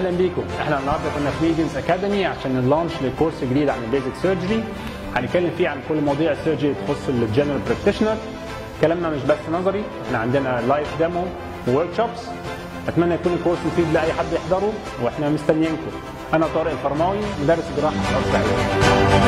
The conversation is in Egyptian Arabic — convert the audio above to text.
اهلا بيكم احنا النهارده كنا في ميدنز اكاديمي عشان اللانش لكورس جديد عن البيزك سيرجري هنتكلم فيه عن كل مواضيع السيرجري تخص الجنرال براكتيشنر كلامنا مش بس نظري احنا عندنا لايف ديمو وورك شوبس اتمنى يكون الكورس مفيد لاي حد يحضره واحنا مستنيينكم انا طارق الفرماوي مدرس جراحه في القصر العيني